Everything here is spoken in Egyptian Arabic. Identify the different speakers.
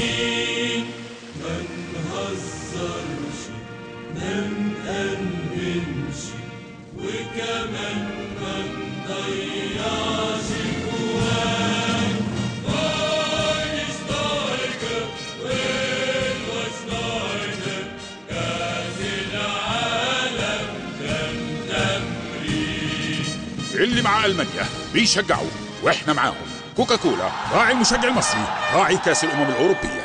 Speaker 1: مين ما نهزرش ما نأمنش وكمان ما نضيعش جوان فاينشتايجر والوشنايدر كاس العالم كان تمرين
Speaker 2: اللي مع المانيا بيشجعوا واحنا معاهم كوكاكولا راعي المشجع المصري راعي كاس الامم الاوروبيه